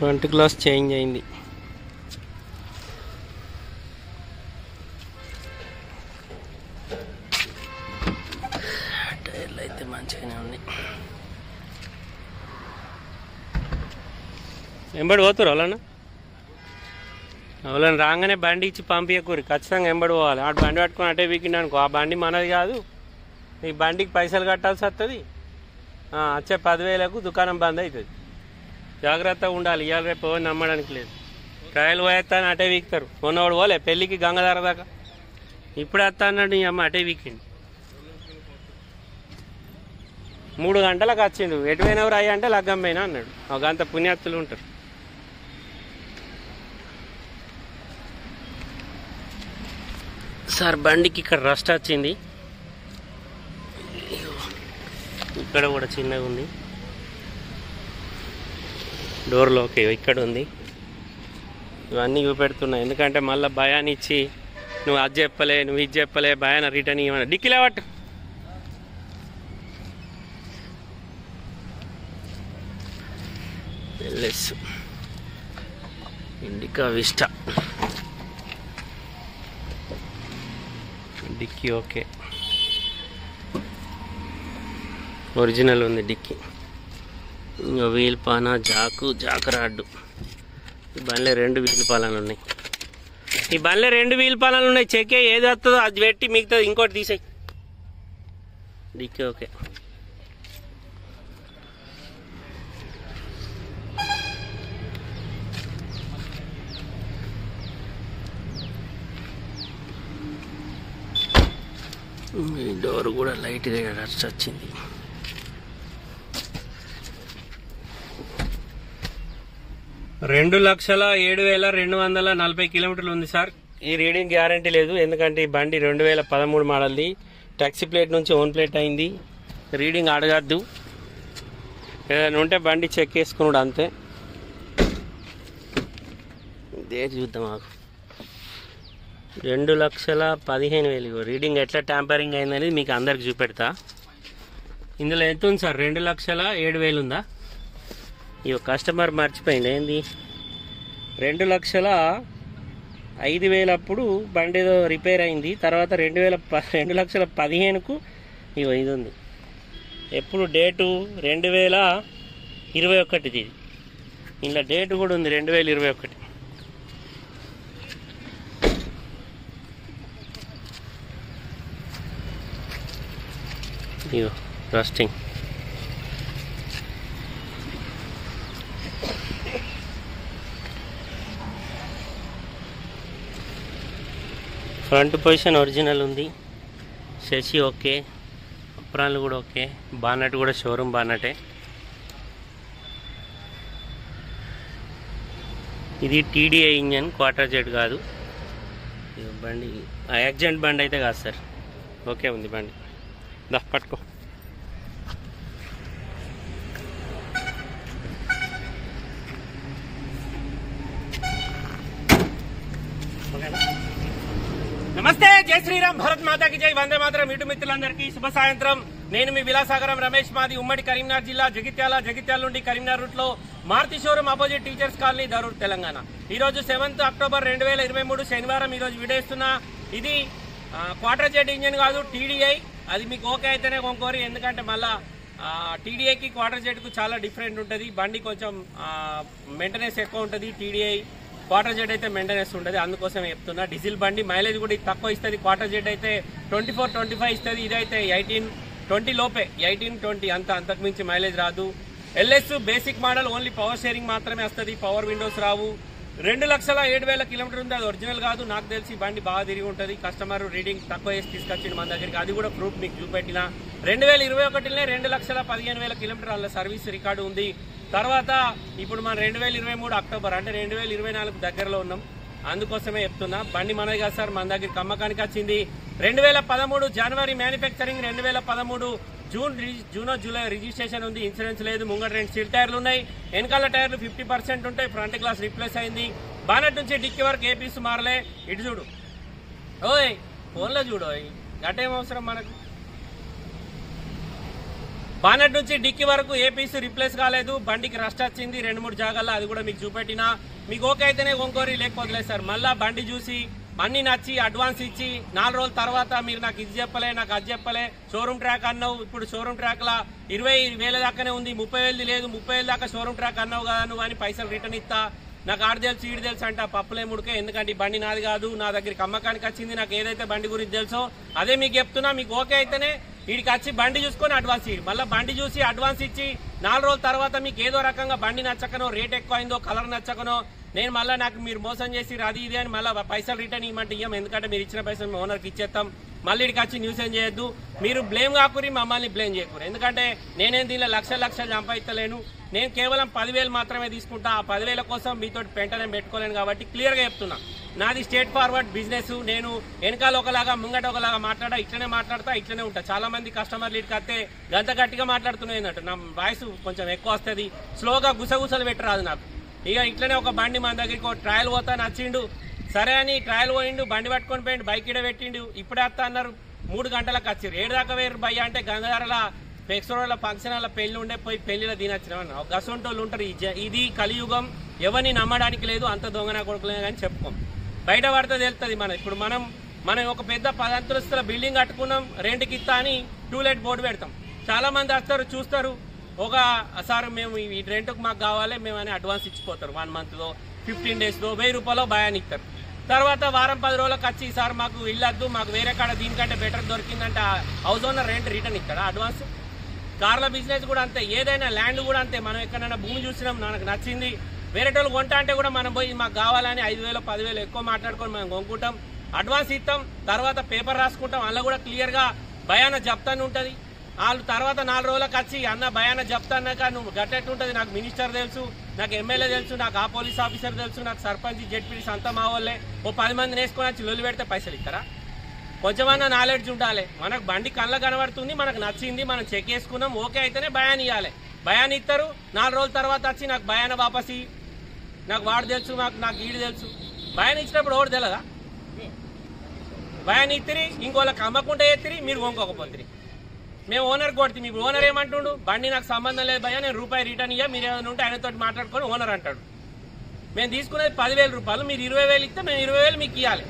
front glass change అయింది టైర్లు అయితే మంచిగానే ఉంది ఎంబడి పోతురు వాళ్ళన్నా వాళ్ళని రాగానే బండి ఇచ్చి పంపించకూరి ఖచ్చితంగా ఎంబడి పోవాలి ఆ బండి పట్టుకొని అటే వీకిండి అనుకో ఆ బండి మనది కాదు ఈ బండికి పైసలు కట్టాల్సి వస్తుంది ఆ, వచ్చే పదివేలకు దుకాణం బంద్ అవుతుంది జాగ్రత్తగా ఉండాలి ఇవాళ రేపు ఎవరు నమ్మడానికి లేదు ట్రయల్ పోయేస్తాను అటే వీక్తారు మొన్నవాడు పోలే పెళ్ళికి గంగధార దాకా ఇప్పుడు వస్తా అన్నాడు ఈ అమ్మ అటే వీకింది మూడు గంటలకు వచ్చిండు ఎటు పోయినవరు అయ్యా అంటే లగ్గం పోయినా అన్నాడు ఒక గంట పుణ్యాత్తులు ఉంటారు సార్ బండికి ఇక్కడ రస్ట్ వచ్చింది ఇక్కడ కూడా చిన్నగా ఉంది డోర్లో ఓకే ఇక్కడ ఉంది ఇవన్నీ చూపెడుతున్నా ఎందుకంటే మళ్ళీ భయాన్ని ఇచ్చి నువ్వు అది చెప్పలే నువ్వు ఇది చెప్పలే భయాన్ని రిటర్న్ ఇవ్వమని డిక్కిలే పట్టు LS Indica Vista dickey okay original ఉంది డిక్కీ ఇంకా వీల్ పాన జాకు జాకు రాడ్డు ఈ బండ్లే రెండు వీల్ పాలాలు ఉన్నాయి ఈ బండ్లే రెండు వీల్ పాలాలు ఉన్నాయి చెక్కే ఏది వస్తుందో అది పెట్టి మిగతా ఇంకోటి తీసేయి డిక్కీ ఓకే ఈ డోర్ కూడా లైట్గా రచ్ వచ్చింది రెండు లక్షల ఏడు వేల రెండు వందల నలభై కిలోమీటర్లు ఉంది సార్ ఈ రీడింగ్ గ్యారంటీ లేదు ఎందుకంటే ఈ బండి రెండు వేల పదమూడు మోడల్ది టాక్సీ ప్లేట్ నుంచి ఓన్ ప్లేట్ అయింది రీడింగ్ అడగద్దు ఏదైనా ఉంటే బండి చెక్ చేసుకున్నాడు అంతే ఇదే చూద్దాం మాకు రెండు లక్షల పదిహేను వేలు రీడింగ్ ఎట్లా ట్యాంపరింగ్ అయిందనేది మీకు అందరికి చూపెడతా ఇందులో ఎంత ఉంది సార్ రెండు లక్షల ఏడు వేలు ఉందా ఈ కస్టమర్ మర్చిపోయింది ఏంది రెండు లక్షల ఐదు వేలప్పుడు బండి ఏదో రిపేర్ అయింది తర్వాత రెండు వేల ప రెండు లక్షల పదిహేనుకు ఇగో ఇది ఉంది ఎప్పుడు డేటు రెండు వేల ఇరవై ఒకటిది ఇది ఇందులో డేటు కూడా ఉంది రెండు వేల ఇరవై ఒకటి ఇగో రస్టింగ్ ఫ్రంట్ పొజిషన్ ఒరిజినల్ ఉంది శశి ఓకే అప్రాన్లు కూడా ఓకే బానట్ కూడా షోరూమ్ బానటే ఇది టీడీఐ ఇంజన్ క్వార్టర్ జెట్ కాదు ఇది బండి యాక్సిడెంట్ బండి అయితే కాదు సార్ ఓకే ఉంది బండి దా పట్టుకో నమస్తే జై శ్రీరామ్ భరత్ మాతాకి జై వందే మాతరం ఇటు మిత్రులందరికీ శుభ సాయంత్రం నేను మీ విలాసాగరం రమేష్ మాది ఉమ్మడి కరీంనగర్ జిల్లా జగిత్యాల జగిత్యాల నుండి కరీంనగర్ రూట్ లో Maruti showroom opposite teachers colony Darur Telangana ఈ రోజు సెవెంత్ అక్టోబర్ రెండు వేల ఇరవై మూడు శనివారం ఈ రోజు విడేస్తున్నా ఇది ఆ, క్వార్టర్ జెట్ ఇంజిన్ కాదు టీడీఐ అది మీకు ఓకే అయితేనే కొనుక్కోరి ఎందుకంటే మళ్ళా టీడీఐకి క్వార్టర్ జెట్కు చాలా డిఫరెంట్ ఉంటుంది బండి కొంచెం మెయింటెనెన్స్ ఎక్కువ ఉంటుంది టీడీఐ క్వార్టర్ జెట్ అయితే మెయింటెనెన్స్ ఉంటుంది అందుకోసం చెప్తున్నా డీజిల్ బండి మైలేజ్ కూడా ఇది తక్కువ ఇస్తుంది క్వార్టర్ జెట్ అయితే ట్వంటీ ఫోర్ ట్వంటీ ఫైవ్ ఇస్తుంది ఇదైతే ఎయిటీన్ ట్వంటీ లోపే ఎయిటీన్ ట్వంటీ అంత అంతకు మించి మైలేజ్ రాదు LS basic model only power steering మాత్రమే వస్తుంది పవర్ విండోస్ రావు రెండు లక్షల ఏడు వేల కిలోమీటర్ ఉంది అది ఒరిజినల్ కాదు నాకు తెలిసి బండి బాగా తిరిగి ఉంటుంది కస్టమర్ రీడింగ్ తక్కువ చేసి తీసుకొచ్చింది మన దగ్గరికి అది కూడా ప్రూఫ్ మీకు చూపెట్టిన రెండు వేల ఇరవై ఒకటిలోనే రెండు లక్షల పదిహేను వేల కిలోమీటర్ల సర్వీస్ రికార్డు ఉంది తర్వాత ఇప్పుడు మన రెండు వేల ఇరవై మూడు అక్టోబర్ అంటే రెండు వేల ఇరవై నాలుగు దగ్గరలో ఉన్నాం అందుకోసమే చెప్తున్నా బండి మనది కాదు సార్ మన దగ్గర అమ్మకానికి వచ్చింది రెండు వేల పదమూడు జనవరి మ్యానుఫ్యాక్చరింగ్ రెండు వేల పదమూడు జూన్ రిజి- జూన్ జూలై రిజిస్ట్రేషన్ ఉంది ఇన్సూరెన్స్ లేదు ముంగట రెండు స్టీల్ టైర్లు ఉన్నాయి వెనకాల టైర్లు ఫిఫ్టీ పర్సెంట్ ఉంటాయి ఫ్రంట్ గ్లాస్ రిప్లేస్ అయింది బానట్ నుంచి డిక్కి వరకు ఏ పీస్ మారలే ఇటు చూడు ఓయ్ ఫోన్లో చూడు ఓయ్ గట్టేం అవసరం మనకు బానట్ నుంచి డిక్కి వరకు ఏ పీస్ రిప్లేస్ కాలేదు బండికి రస్ట్ వచ్చింది రెండు మూడు జాగాల్లో అది కూడా మీకు చూపెట్టినా మీకు ఓకే అయితేనే కొనుక్కోరి లేకపోతే లేదు సార్ మళ్ళా బండి చూసి అన్ని నచ్చి అడ్వాన్స్ ఇచ్చి నాలుగు రోజుల తర్వాత మీరు నాకు ఇది చెప్పలే నాకు అది చెప్పలే షోరూమ్ ట్రాక్ అన్నావు ఇప్పుడు షోరూమ్ ట్రాక్ లా ఇరవై వేల దాకానే ఉంది ముప్పై వేలది లేదు ముప్పై వేల దాకా షోరూమ్ ట్రాక్ అన్నావు కదా నువ్వు అని పైసలు రిటర్న్ ఇస్తా నాకు ఆడ తెలుసు ఈడు తెలుసు అంటే ఆ పప్పులే ముడికే ఎందుకంటే ఈ బండి నాది కాదు నా దగ్గరికి అమ్మకానికి వచ్చింది నాకు ఏదైతే బండి గురించి తెలుసో అదే మీకు చెప్తున్నా మీకు ఓకే అయితేనే వీడికి వచ్చి బండి చూసుకొని అడ్వాన్స్ ఇవ్వండి మళ్ళీ బండి చూసి అడ్వాన్స్ ఇచ్చి నాలుగు రోజుల తర్వాత మీకు ఏదో రకంగా బండి నచ్చకనో రేట్ ఎక్కువ అయిందో కలర్ నచ్చకనో నేను మళ్ళీ నాకు మీరు మోసం చేసి అది ఇది అని మళ్ళీ పైసలు రిటర్న్ ఇవ్వమంటే ఇవ్వం ఎందుకంటే మీరు ఇచ్చిన పైసలు మీ ఓనర్కి ఇచ్చేస్తాం మళ్ళీ ఇక్కడికి వచ్చి న్యూస్ ఏం చేయొద్దు మీరు బ్లేమ్ కాకురి మమ్మల్ని బ్లేమ్ చేయకూరు ఎందుకంటే నేనేం దీనిలో లక్షల లక్షలు సంపాదిస్తలేను నేను కేవలం పదివేలు మాత్రమే తీసుకుంటా ఆ పదివేల కోసం మీతో పెంటనే పెట్టుకోలేను కాబట్టి క్లియర్గా చెప్తున్నా నాది స్టేట్ ఫార్వర్డ్ బిజినెస్ నేను వెనకాల ఒకలాగా ముంగట ఒకలాగా మాట్లాడా ఇట్లనే మాట్లాడతా ఇట్లనే ఉంటా చాలా మంది కస్టమర్లు ఇటుకు వస్తే గంత గట్టిగా మాట్లాడుతున్నాయి అన్నట్టు నా వాయిస్ కొంచెం ఎక్కువ వస్తుంది స్లోగా గుసగుసలు పెట్టరాదు నాకు ఇక ఇట్లనే ఒక బండి మన దగ్గరికి ఒక ట్రయల్ పోతా నచ్చిండు సరే అని ట్రయల్ పోయిండు బండి పట్టుకొని పోయిండు బైక్ ఇడ పెట్టిండు ఇప్పుడే వస్తా అన్నారు మూడు గంటలకు వచ్చారు ఏడు దాకా వేరు భయ్య అంటే గంగాధరల పెక్సోడల ఫంక్షన్ హాల్ పెళ్లి ఉండే పోయి పెళ్లిలో తినొచ్చినామన్న ఒక గసొంటోళ్ళు ఉంటారు ఈ జ- ఇది కలియుగం ఎవరిని నమ్మడానికి లేదు అంత దొంగన కొడుకులే కానీ చెప్పుకోం బయట పడితే తెలుస్తుంది మనం ఇప్పుడు మనం మనం ఒక పెద్ద పదంతస్తుల బిల్డింగ్ కట్టుకున్నాం రెంట్కి ఇస్తా అని టూలెట్ బోర్డు పెడతాం చాలా మంది వస్తారు చూస్తారు ఒక సార్ మేము ఈ రెంట్కి మాకు కావాలి మేము అని అడ్వాన్స్ ఇచ్చిపోతారు వన్ మంత్లో ఫిఫ్టీన్ డేస్లో వెయ్యి రూపాయలు భయాన్ని ఇస్తారు తర్వాత వారం పది రోజులకు వచ్చి సార్ మాకు ఇల్లద్దు మాకు వేరే కాడ దీనికంటే బెటర్ దొరికిందంటే ఆ హౌస్ ఓనర్ రెంట్ రిటర్న్ ఇస్తాడా అడ్వాన్స్ కార్ల బిజినెస్ కూడా అంతే ఏదైనా ల్యాండ్ కూడా అంతే మనం ఎక్కడైనా భూమి చూసినాం మనకు నచ్చింది వేరే వాళ్ళు కొంటా అంటే కూడా మనం పోయి మాకు కావాలని ఐదు వేలు పదివేలు ఎక్కువ మాట్లాడుకొని మనం కొనుక్కుంటాం అడ్వాన్స్ ఇస్తాం తర్వాత పేపర్ రాసుకుంటాం అందులో కూడా క్లియర్గా భయాన జప్తాన్ని ఉంటుంది వాళ్ళు తర్వాత నాలుగు రోజులకు వచ్చి అన్న భయాన జప్తాన్నాక నువ్వు గట్టెట్టు ఉంటుంది నాకు మినిస్టర్ తెలుసు నాకు ఎమ్మెల్యే తెలుసు నాకు ఆ పోలీస్ ఆఫీసర్ తెలుసు నాకు సర్పంచ్ జెడ్పీ అంతా మా వాళ్ళే ఓ పది మందిని వేసుకొని వచ్చి లొల్లి పెడితే పైసలు ఇస్తారా కొంచెమన్నా నాలెడ్జ్ ఉండాలి మనకు బండి కళ్ళ కనబడుతుంది మనకు నచ్చింది మనం చెక్ చేసుకున్నాం ఓకే అయితేనే భయాన్ని ఇవ్వాలి భయాన్ని ఇస్తారు నాలుగు రోజుల తర్వాత వచ్చి నాకు భయాన వాపసి నాకు వాడు తెలుసు నాకు నాకు ఈడు తెలుసు భయాన్ని ఇచ్చినప్పుడు ఓడి తెలదా భయాన్ని ఇత్తిరి ఇంకోళ్ళకి అమ్మకుంటే ఎత్తిరి మీరు కొనుక్కోకపోతుంది మేము ఓనర్ కొడితే మీ ఓనర్ ఏమంటుండు బండి నాకు సంబంధం లేదు భయ నేను రూపాయి రిటర్న్ ఇయ్యా మీరు ఏమైనా ఉంటే ఆయనతో మాట్లాడుకొని ఓనర్ అంటాడు మేము తీసుకునేది పదివేల రూపాయలు మీరు ఇరవై వేలు ఇస్తే మేము ఇరవై వేలు మీకు ఇవ్వాలి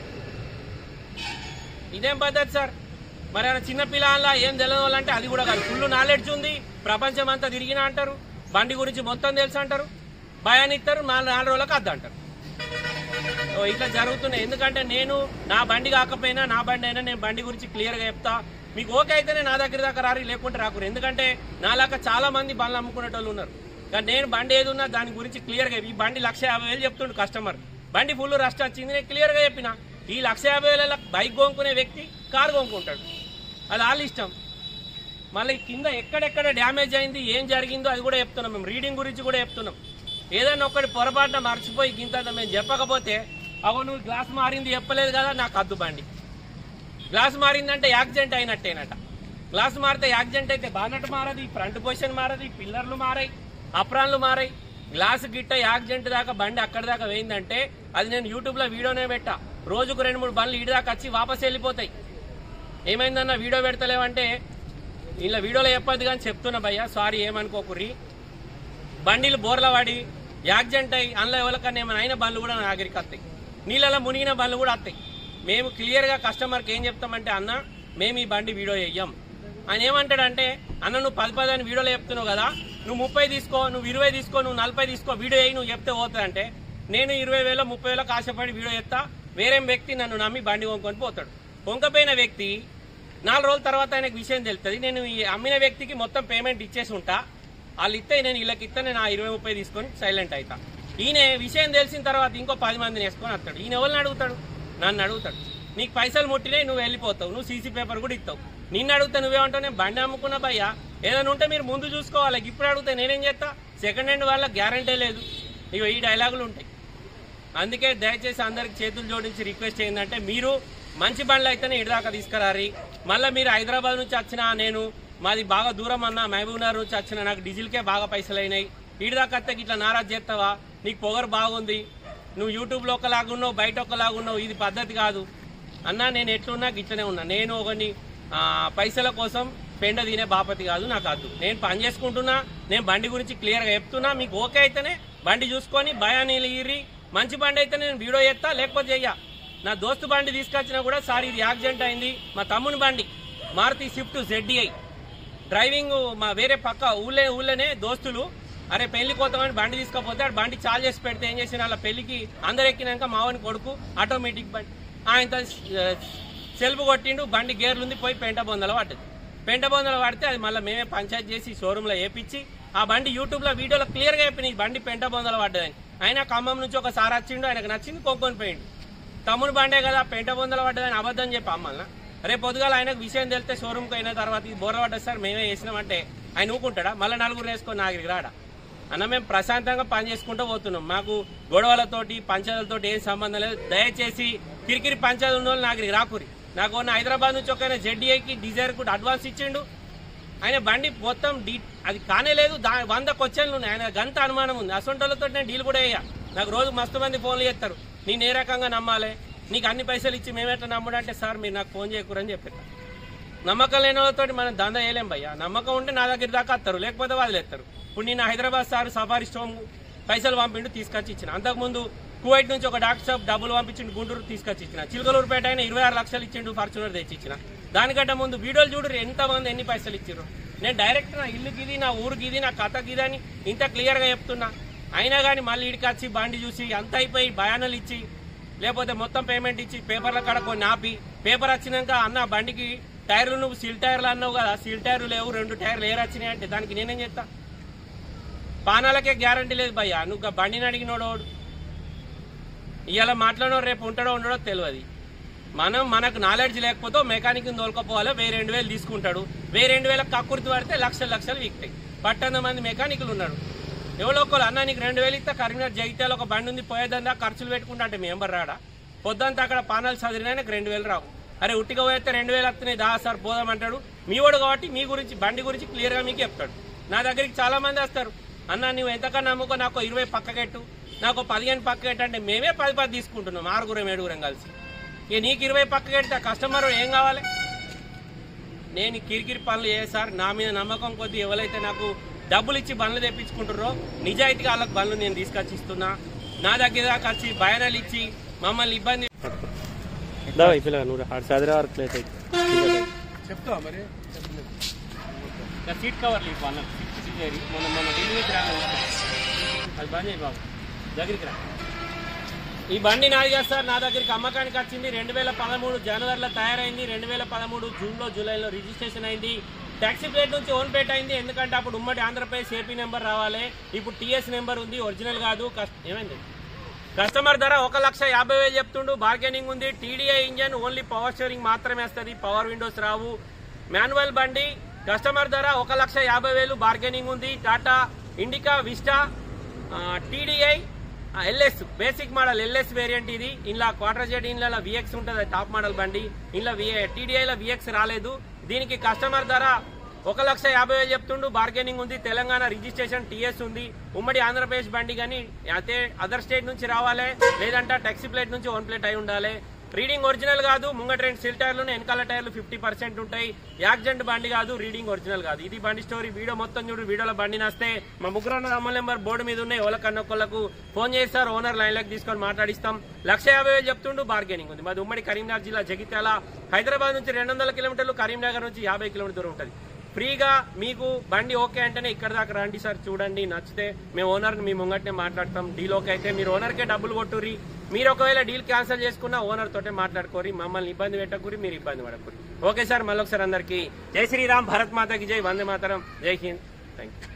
ఇదేం పద్ధతి సార్ మరి ఆయన చిన్న పిల్లల ఏం తెలియని వాళ్ళంటే అది కూడా కాదు ఫుల్ నాలెడ్జ్ ఉంది ప్రపంచం అంతా తిరిగినా అంటారు బండి గురించి మొత్తం తెలుసు అంటారు భయాన్ని ఇస్తారు నాలుగు నాలుగు రోజులకు అద్దు అంటారు ఓ ఇట్లా జరుగుతున్నాయి ఎందుకంటే నేను నా బండి కాకపోయినా నా బండి అయినా నేను బండి గురించి క్లియర్గా చెప్తా మీకు ఓకే అయితేనే నా దగ్గర దాకా రారు లేకుంటే రాకురు ఎందుకంటే నాలాగా చాలా మంది బండ్లు అమ్ముకునేటోళ్ళు ఉన్నారు కానీ నేను బండి ఏది ఉన్నా దాని గురించి క్లియర్గా ఈ బండి లక్ష యాభై వేలు చెప్తుండు కస్టమర్ బండి ఫుల్ రస్ట్ వచ్చింది నేను క్లియర్గా చెప్పిన ఈ లక్ష యాభై వేల బైక్ కొనుక్కునే వ్యక్తి కారు కొనుక్కుంటాడు అది వాళ్ళ ఇష్టం మళ్ళీ కింద ఎక్కడెక్కడ డ్యామేజ్ అయింది ఏం జరిగిందో అది కూడా చెప్తున్నాం మేము రీడింగ్ గురించి కూడా చెప్తున్నాం ఏదైనా ఒక్కటి పొరపాటున మర్చిపోయి గింత మేము చెప్పకపోతే అగో నువ్వు గ్లాస్ మారింది చెప్పలేదు కదా నాకు అద్దు బండి గ్లాస్ మారిందంటే యాక్సిడెంట్ అయినట్టేనట గ్లాస్ మారితే యాక్సిడెంట్ అయితే బానట్ మారది ఫ్రంట్ పొజిషన్ మారది పిల్లర్లు మారాయి అప్రాన్లు మారాయి గ్లాస్ గిట్ట యాక్సిడెంట్ దాకా బండి అక్కడి దాకా వేయిందంటే అది నేను యూట్యూబ్ లో వీడియోనే పెట్టా రోజుకు రెండు మూడు బండ్లు ఇడి దాకా వచ్చి వాపస్ వెళ్ళిపోతాయి ఏమైందన్న వీడియో పెడతలేవంటే ఇలా వీడియోలో చెప్పొద్దు కానీ చెప్తున్నా భయ్య సారీ ఏమనుకోకుర్రి బండిలు బోర్ల పడి యాక్సిడెంట్ అయ్యి అందులో ఎవరికన్నా ఏమైనా అయిన బండ్లు కూడా నా దగ్గరికి వస్తాయి నీళ్ళలో మునిగిన బండ్లు కూడా వస్తాయి మేము క్లియర్గా కస్టమర్కి ఏం చెప్తామంటే అన్న మేము ఈ బండి వీడియో వేయం ఆయన ఏమంటాడంటే అన్న నువ్వు పది పది అని వీడియోలో చెప్తున్నావు కదా నువ్వు ముప్పై తీసుకో నువ్వు ఇరవై తీసుకో నువ్వు నలభై తీసుకో వీడియో వేయి నువ్వు చెప్తే పోతుందంటే నేను ఇరవై వేల ముప్పై వేలకు ఆశపడి వీడియో చెప్తా వేరే వ్యక్తి నన్ను నమ్మి బండి కొనుక్కొని పోతాడు కొనుకపోయిన వ్యక్తి నాలుగు రోజుల తర్వాత ఆయనకు విషయం తెలుస్తుంది నేను ఈ అమ్మిన వ్యక్తికి మొత్తం పేమెంట్ ఇచ్చేసి ఉంటా వాళ్ళు ఇస్తే నేను వీళ్ళకి ఇస్తే నేను ఆ ఇరవై ముప్పై తీసుకొని సైలెంట్ అవుతా ఈయన విషయం తెలిసిన తర్వాత ఇంకో పది మందిని వేసుకొని వస్తాడు ఈయన ఎవరిని అడుగుతాడు నన్ను అడుగుతాడు నీకు పైసలు ముట్టినాయి నువ్వు వెళ్ళిపోతావు నువ్వు సీసీ పేపర్ కూడా ఇస్తావు నిన్ను అడుగుతా నువ్వేమంటావు నేను బండి అమ్ముకున్నా భయ్యా ఏదైనా ఉంటే మీరు ముందు చూసుకోవాలి ఇప్పుడు అడిగితే నేనేం చేస్తా సెకండ్ హ్యాండ్ వాళ్ళకి గ్యారంటీ లేదు ఇక ఈ డైలాగులు ఉంటాయి అందుకే దయచేసి అందరికి చేతులు జోడించి రిక్వెస్ట్ ఏంటంటే మీరు మంచి బండ్లు అయితేనే ఇడిదాకా తీసుకురారి మళ్ళీ మీరు హైదరాబాద్ నుంచి వచ్చిన నేను మాది బాగా దూరం అన్న మహబూబ్ నగర్ నుంచి వచ్చిన నాకు డీజిల్కే బాగా పైసలు అయినాయి ఇడిదాకా వస్తే ఇట్లా నారాజ్ చేస్తావా నీకు పొగరు బాగుంది నువ్వు యూట్యూబ్లో ఒకలాగా ఉన్నావు బయట ఒకలాగా ఉన్నావు ఇది పద్ధతి కాదు అన్నా నేను ఎట్లున్నా ఇట్లనే ఉన్నా నేను ఒకని ఆ, పైసల కోసం పెండ తినే బాపతి కాదు నాకు వద్దు నేను పని చేసుకుంటున్నా నేను బండి గురించి క్లియర్గా చెప్తున్నా మీకు ఓకే అయితేనే బండి చూసుకొని భయానీలు ఇరి మంచి బండి అయితే నేను వీడియో చేస్తా లేకపోతే చెయ్య నా దోస్తు బండి తీసుకొచ్చినా కూడా సార్ ఇది యాక్సిడెంట్ అయింది మా తమ్ముని బండి మారుతి స్విఫ్ట్ జెడ్డీఐ డ్రైవింగ్ మా వేరే పక్క ఊళ్ళే ఊళ్ళోనే దోస్తులు అరే పెళ్లి కోతామని బండి తీసుకపోతే ఆడు బండి చాలు చేసి పెడితే ఏం చేసిన వాళ్ళ పెళ్లికి అందరు ఎక్కినాక మావని కొడుకు ఆటోమేటిక్ బండి ఆయన సెల్ఫ్ కొట్టిండు బండి గేర్లు ఉంది పోయి పెంట బొందలు పడ్డది పెంట బొందలు పడితే అది మళ్ళీ మేమే పంచాయతీ చేసి షోరూంలో వేపించి ఆ బండి యూట్యూబ్లో వీడియోలో క్లియర్గా చెప్పిన ఈ బండి పెంట బొందలు పడ్డదని ఆయన ఖమ్మం నుంచి ఒకసారి వచ్చిండు ఆయనకు నచ్చింది కొనుక్కొని పోయిండు తమ్ముడు బండే కదా పెంట బొందలు పడ్డదని అబద్ధం చెప్పి అమ్మల్న రేపు పొద్దుగాల ఆయనకు విషయం తెలిస్తే షోరూమ్కి అయిన తర్వాత ఇది బోర్ర పడ్డది సార్ మేమే వేసినామంటే ఆయన ఊకుంటాడా మళ్ళీ నలుగురు వేసుకొని నాగిరికి రాడా అన్న మేము ప్రశాంతంగా పని చేసుకుంటూ పోతున్నాం మాకు గొడవలతోటి పంచాయతీలతోటి ఏం సంబంధం లేదు దయచేసి కిరికిరి పంచాయతీ ఉన్న వాళ్ళు నాగిరికి రాకురి నాకు ఉన్న హైదరాబాద్ నుంచి ఒక జెడ్డీఐకి డిజైర్ కూడా అడ్వాన్స్ ఇచ్చిండు ఆయన బండి మొత్తం డీ అది కానే లేదు దా వంద క్వశ్చన్లు ఉన్నాయి ఆయన గంత అనుమానం ఉంది అసొంటోళ్ళతో నేను డీల్ కూడా వేయ నాకు రోజు మస్తు మంది ఫోన్లు చేస్తారు నేను ఏ రకంగా నమ్మాలి నీకు అన్ని పైసలు ఇచ్చి మేమెట్లా నమ్ముడు అంటే సార్ మీరు నాకు ఫోన్ చేయకూరని చెప్పారు నమ్మకం లేని వాళ్ళతో మనం దందా వేయలేం భయ్య నమ్మకం ఉంటే నా దగ్గర దాకా వస్తారు లేకపోతే వదిలేస్తారు ఇప్పుడు నేను హైదరాబాద్ సార్ సఫారీ స్టోమ్ పైసలు పంపిండు తీసుకొచ్చి ఇచ్చిన అంతకుముందు కువైట్ నుంచి ఒక డాక్టర్ షాప్ డబ్బులు పంపించిండు గుంటూరు తీసుకొచ్చి ఇచ్చిన చిలకలూరుపేట అయినా ఇరవై ఆరు లక్షలు ఇచ్చిండు ఫార్చునర్ తెచ్చి ఇచ్చిన దానికంటే ముందు వీడియోలు చూడు ఎంత మంది ఎన్ని పైసలు ఇచ్చారు నేను డైరెక్ట్ నా ఇల్లుకి ఇది నా ఊరికి ఇది నా కథకి ఇది అని ఇంత క్లియర్ గా చెప్తున్నా అయినా కానీ మళ్ళీ ఇడికి వచ్చి బండి చూసి అంత అయిపోయి భయానాలు ఇచ్చి లేకపోతే మొత్తం పేమెంట్ ఇచ్చి పేపర్ల కాడ కొన్ని ఆపి పేపర్ వచ్చినాక అన్న బండికి టైర్లు నువ్వు సీల్ టైర్లు అన్నావు కదా సీల్ టైర్లు లేవు రెండు టైర్లు ఏరు వచ్చినాయి అంటే దానికి నేనేం చెప్తా పానాలకే గ్యారంటీ లేదు భయ్యా నువ్వు ఒక బండిని అడిగినోడు ఇవాళ మాట్లాడో రేపు ఉంటాడో ఉండడో తెలియదు మనం మనకు నాలెడ్జ్ లేకపోతే మెకానిక్ తోలుకపోవాలి వెయ్యి రెండు వేలు తీసుకుంటాడు వెయ్యి రెండు వేలకు కక్కుర్తి పడితే లక్షలు లక్షలు వీక్తాయి పట్టణ మంది మెకానికులు ఉన్నారు ఎవరో ఒకరు అన్న నీకు రెండు వేలు ఇస్తే కరీంనగర్ జగిత్యాల ఒక బండి ఉంది పోయేదందా ఖర్చులు పెట్టుకుంటా అంటే మెంబర్ రాడా పొద్దంతా అక్కడ పానాలు చదివినా నాకు రెండు వేలు రావు అరే ఉట్టిగా పోతే రెండు వేలు వస్తున్నాయి దా సార్ పోదామంటాడు మీ వాడు కాబట్టి మీ గురించి బండి గురించి క్లియర్గా మీకు చెప్తాడు నా దగ్గరికి చాలా మంది వస్తారు అన్న నువ్వు ఎంతకన్నా నమ్ముకో నాకు ఇరవై పక్కకెట్టు నాకు పదిహేను పక్కకెట్టు అంటే మేమే పది పది తీసుకుంటున్నాం ఆరుగురం ఏడుగురం కలిసి ఇక నీకు ఇరవై పక్కకెడితే కస్టమర్ ఏం కావాలి నేను కిరికిరి పనులు చేసారు నా మీద నమ్మకం కొద్దీ ఎవరైతే నాకు డబ్బులు ఇచ్చి బండ్లు తెప్పించుకుంటారో నిజాయితీగా వాళ్ళకి బండ్లు నేను తీసుకొచ్చి ఇస్తున్నా నా దగ్గర దాకా వచ్చి బయనాలు ఇచ్చి మమ్మల్ని ఇబ్బంది చెప్తా మరి సీట్ కవర్లు ఇవ్వు అన్న సిక్స్ చేరి మొన్న మొన్న డెలివరీ రాలేదు అది బంద్ చేయి బాబు దగ్గరికి రా ఈ బండి నాది కాదు సార్ నా దగ్గరికి అమ్మకానికి వచ్చింది రెండు వేల పదమూడు జనవరిలో తయారైంది రెండు వేల పదమూడు జూన్లో జూలైలో రిజిస్ట్రేషన్ అయింది ట్యాక్సీ ప్లేట్ నుంచి ఓన్ ప్లేట్ అయింది ఎందుకంటే అప్పుడు ఉమ్మడి ఆంధ్రప్రదేశ్ ఏపీ నెంబర్ రావాలి ఇప్పుడు టీఎస్ నెంబర్ ఉంది ఒరిజినల్ కాదు కస్- ఏమైంది కస్టమర్ ధర ఒక లక్ష యాభై వేలు చెప్తుండు బార్గెనింగ్ ఉంది TDI engine only power steering మాత్రమే వస్తుంది పవర్ విండోస్ రావు మాన్యువల్ బండి కస్టమర్ ధర ఒక లక్ష యాభై వేలు బార్గెనింగ్ ఉంది Tata Indica Vista TDI LS basic model LS variant ఇది ఇంట్లో క్వార్టర్ జెడ్ ఇంట్లో విఎక్స్ ఉంటుంది టాప్ మోడల్ బండి ఇంట్లో టీడీఐలో విఎక్స్ రాలేదు దీనికి కస్టమర్ ధర ఒక లక్ష యాభై వేలు చెప్తుండు బార్గెనింగ్ ఉంది తెలంగాణ రిజిస్ట్రేషన్ టీఎస్ ఉంది ఉమ్మడి ఆంధ్రప్రదేశ్ బండి కానీ అయితే అదర్ స్టేట్ నుంచి రావాలి లేదంటే టెక్సీ ప్లేట్ నుంచి వన్ ప్లేట్ అయి ఉండాలి రీడింగ్ ఒరిజినల్ కాదు ముంగట రెండు సిల్ టైర్లు వెనకాల టైర్లు ఫిఫ్టీ పర్సెంట్ ఉంటాయి యాక్సిడెంట్ బండి కాదు రీడింగ్ ఒరిజినల్ కాదు ఇది బండి స్టోరీ వీడియో మొత్తం చూడు వీడియోలో బండి నస్తే మా ముగ్గురు అన్న అమ్మ నెంబర్ బోర్డు మీద ఉన్నాయి ఎవరికన్నా ఒకళ్ళకు ఫోన్ చేస్తారు ఓనర్ లైన్ లకు తీసుకొని మాట్లాడిస్తాం లక్ష యాభై వేలు చెప్తుండు బార్గెనింగ్ ఉంది మాది ఉమ్మడి కరీంనగర్ జిల్లా జగిత్యాల హైదరాబాద్ నుంచి రెండు వందల కిలోమీటర్లు కరీంనగర్ నుంచి యాభై కిలోమీటర్ దూరం ఉంటుంది ఫ్రీగా మీకు బండి ఓకే అంటేనే ఇక్కడ దాకా రండి సార్ చూడండి నచ్చితే మేము ఓనర్ మీ ముంగట్నే మాట్లాడతాం డీల్ ఓకే అయితే మీరు ఓనర్కే డబ్బులు కొట్టుర్రి మీరు ఒకవేళ డీల్ క్యాన్సిల్ చేసుకున్నా ఓనర్ తోటే మాట్లాడుకోరి మమ్మల్ని ఇబ్బంది పెట్టకూరి మీరు ఇబ్బంది పడకూరి ఓకే సార్ మళ్ళొకసారి అందరికీ జై శ్రీరామ్ భరత్ మాతకి జై వందే మాతరం జై హింద్ థ్యాంక్ యూ